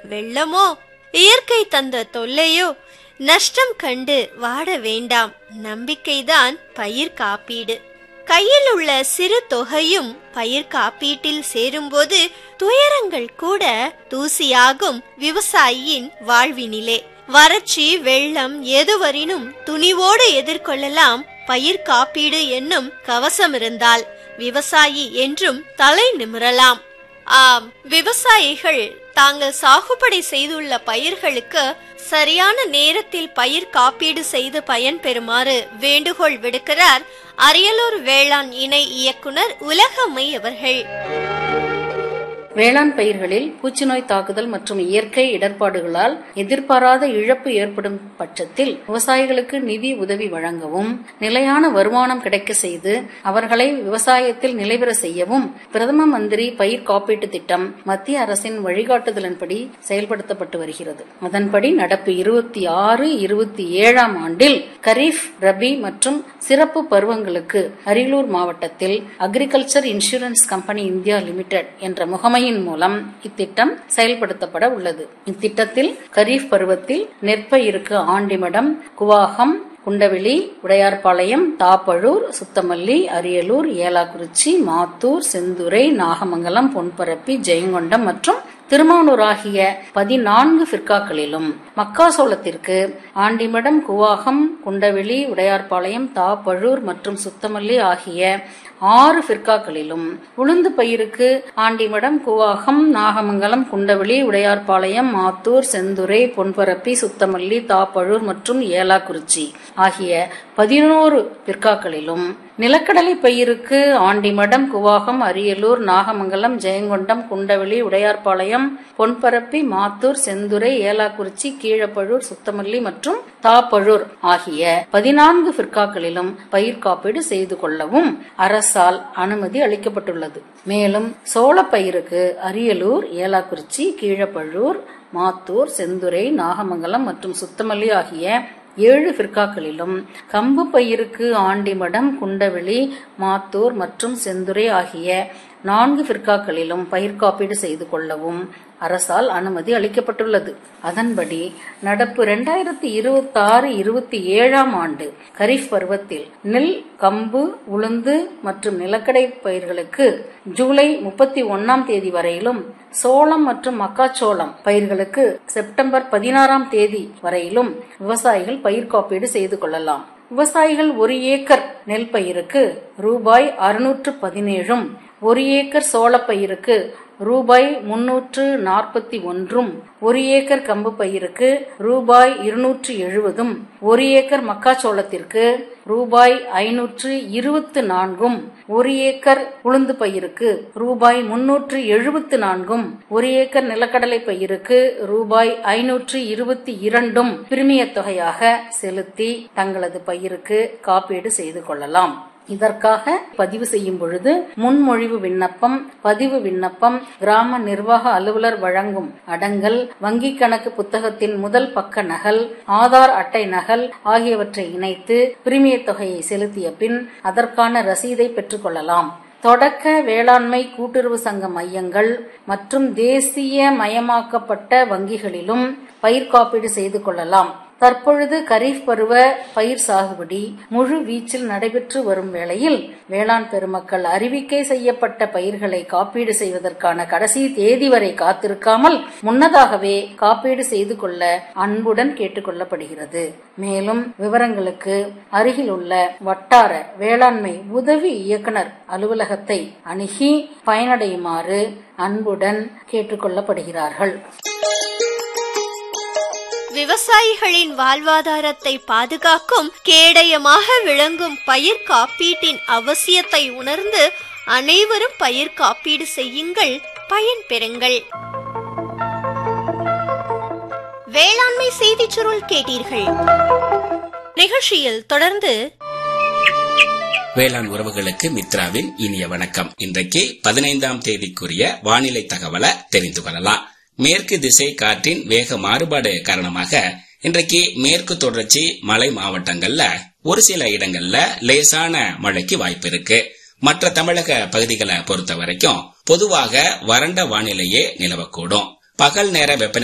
வெள்ளமோ இயற்கை தந்த தொல்லையோ நஷ்டம் கண்டு வாட வேண்டாம் நம்பிக்கைதான் பயிர் காப்பீடு கையில் உள்ள சிறு தொகையும் பயிர் காப்பீட்டில் சேரும்போது துயரங்கள் கூட தூசியாகும் விவசாயியின் வாழ்வினிலே வறட்சி வெள்ளம் எதுவரினும் துணிவோடு எதிர்கொள்ளலாம் பயிர் காப்பீடு என்னும் கவசம் இருந்தால் விவசாயி என்றும் தலை நிமிரலாம் ஆம் விவசாயிகள் தாங்கள் சாகுபடி செய்துள்ள பயிர்களுக்கு சரியான நேரத்தில் பயிர் காப்பீடு செய்து பயன்பெறுமாறு வேண்டுகோள் விடுக்கிறார் அரியலூர் வேளாண் இணை இயக்குனர் உலகம்மை அவர்கள் வேளாண் பயிர்களில் பூச்சிநோய் தாக்குதல் மற்றும் இயற்கை இடர்பாடுகளால் எதிர்பாராத இழப்பு ஏற்படும் பட்சத்தில் விவசாயிகளுக்கு நிதி உதவி வழங்கவும் நிலையான வருமானம் கிடைக்க செய்து அவர்களை விவசாயத்தில் நிலைபெற செய்யவும் பிரதம மந்திரி பயிர் காப்பீட்டு திட்டம் மத்திய அரசின் வழிகாட்டுதலின்படி செயல்படுத்தப்பட்டு வருகிறது அதன்படி நடப்பு இருபத்தி ஆறு இருபத்தி ஏழாம் ஆண்டில் கரீஃப் ரபி மற்றும் சிறப்பு பருவங்களுக்கு அரியலூர் மாவட்டத்தில் agriculture insurance company India limited என்ற முகமை முறையின் மூலம் இத்திட்டம் செயல்படுத்தப்பட உள்ளது இத்திட்டத்தில் கரீஃப் பருவத்தில் நெற்பயிருக்கு ஆண்டிமடம் குவாகம் குண்டவெளி உடையார்பாளையம் தாப்பழூர் சுத்தமல்லி அரியலூர் ஏலாக்குறிச்சி மாத்தூர் செந்துறை நாகமங்கலம் பொன்பரப்பி ஜெயங்கொண்டம் மற்றும் திருமானூர் ஆகிய பதினான்கு பிற்காக்களிலும் மக்காசோளத்திற்கு ஆண்டிமடம் குவாகம் குண்டவெளி உடையார்பாளையம் தாப்பழூர் மற்றும் சுத்தமல்லி ஆகிய ஆறு பிற்காக்களிலும் உளுந்து பயிருக்கு ஆண்டிமடம் குவாகம் நாகமங்கலம் குண்டவெளி உடையார்பாளையம் மாத்தூர் செந்துறை பொன்பரப்பி சுத்தமல்லி தாப்பழூர் மற்றும் ஏலாக்குறிச்சி ஆகிய பதினோரு பிற்காக்களிலும் நிலக்கடலை பயிருக்கு ஆண்டிமடம் குவாகம் அரியலூர் நாகமங்கலம் ஜெயங்கொண்டம் குண்டவெளி உடையார்பாளையம் பொன்பரப்பி மாத்தூர் செந்துறை ஏலாக்குறிச்சி கீழப்பழூர் சுத்தமல்லி மற்றும் தாப்பழூர் ஆகிய பதினான்கு பிற்காக்களிலும் பயிர் காப்பீடு செய்து கொள்ளவும் அரசால் அனுமதி அளிக்கப்பட்டுள்ளது மேலும் சோள பயிருக்கு அரியலூர் ஏலாக்குறிச்சி கீழப்பழூர் மாத்தூர் செந்துறை நாகமங்கலம் மற்றும் சுத்தமல்லி ஆகிய ஏழு பிற்காக்களிலும் கம்பு பயிருக்கு ஆண்டிமடம் குண்டவெளி மாத்தூர் மற்றும் செந்துறை ஆகிய நான்கு பிற்காக்களிலும் பயிர் காப்பீடு செய்து கொள்ளவும் அரசால் அனுமதி அளிக்கப்பட்டுள்ளது அதன்படி நடப்பு இரண்டாயிரத்தி இருபத்தி ஆறு இருபத்தி ஏழாம் ஆண்டு கரீஃப் பருவத்தில் நெல் கம்பு உளுந்து மற்றும் நிலக்கடை பயிர்களுக்கு ஜூலை முப்பத்தி ஒன்னாம் தேதி வரையிலும் சோளம் மற்றும் மக்காச்சோளம் பயிர்களுக்கு செப்டம்பர் பதினாறாம் தேதி வரையிலும் விவசாயிகள் பயிர் காப்பீடு செய்து கொள்ளலாம் விவசாயிகள் ஒரு ஏக்கர் நெல் பயிருக்கு ரூபாய் அறுநூற்று பதினேழும் ஒரு ஏக்கர் சோளப்பயிருக்கு ரூபாய் முன்னூற்று நாற்பத்தி ஒன்றும் ஒரு ஏக்கர் கம்பு பயிருக்கு ரூபாய் இருநூற்று எழுபதும் ஒரு ஏக்கர் மக்காச்சோளத்திற்கு ரூபாய் ஐநூற்று இருபத்து நான்கும் ஒரு ஏக்கர் உளுந்து பயிருக்கு ரூபாய் முன்னூற்று எழுபத்து நான்கும் ஒரு ஏக்கர் நிலக்கடலை பயிருக்கு ரூபாய் ஐநூற்று இருபத்தி இரண்டும் பிரிமிய தொகையாக செலுத்தி தங்களது பயிருக்கு காப்பீடு செய்து கொள்ளலாம் இதற்காக பதிவு செய்யும் பொழுது முன்மொழிவு விண்ணப்பம் பதிவு விண்ணப்பம் கிராம நிர்வாக அலுவலர் வழங்கும் அடங்கல் வங்கி கணக்கு புத்தகத்தின் முதல் பக்க நகல் ஆதார் அட்டை நகல் ஆகியவற்றை இணைத்து பிரிமிய தொகையை செலுத்திய பின் அதற்கான ரசீதை பெற்றுக்கொள்ளலாம் தொடக்க வேளாண்மை கூட்டுறவு சங்க மையங்கள் மற்றும் தேசிய மயமாக்கப்பட்ட வங்கிகளிலும் பயிர் காப்பீடு செய்து கொள்ளலாம் தற்பொழுது கரீஃப் பருவ பயிர் சாகுபடி முழு வீச்சில் நடைபெற்று வரும் வேளையில் வேளாண் பெருமக்கள் அறிவிக்கை செய்யப்பட்ட பயிர்களை காப்பீடு செய்வதற்கான கடைசி தேதி வரை காத்திருக்காமல் முன்னதாகவே காப்பீடு செய்து கொள்ள அன்புடன் கேட்டுக்கொள்ளப்படுகிறது மேலும் விவரங்களுக்கு அருகில் உள்ள வட்டார வேளாண்மை உதவி இயக்குனர் அலுவலகத்தை அணுகி பயனடையுமாறு அன்புடன் கேட்டுக்கொள்ளப்படுகிறார்கள் விவசாயிகளின் வாழ்வாதாரத்தை பாதுகாக்கும் கேடயமாக விளங்கும் பயிர் காப்பீட்டின் அவசியத்தை உணர்ந்து அனைவரும் பயிர் காப்பீடு செய்யுங்கள் பயன் பெறுங்கள் வேளாண்மை செய்திச் சுருள் கேட்டீர்கள் நிகழ்ச்சியில் தொடர்ந்து வேளாண் உறவுகளுக்கு மித்ராவின் இனிய வணக்கம் இன்றைக்கு பதினைந்தாம் தேதிக்குரிய வானிலை தகவலை தெரிந்து கொள்ளலாம் மேற்கு திசை காற்றின் வேக மாறுபாடு காரணமாக இன்றைக்கு மேற்கு தொடர்ச்சி மலை மாவட்டங்கள்ல ஒரு சில இடங்கள்ல லேசான மழைக்கு வாய்ப்பு இருக்கு மற்ற தமிழக பகுதிகளை பொறுத்த வரைக்கும் பொதுவாக வறண்ட வானிலையே நிலவக்கூடும் பகல் நேர வெப்பநிலை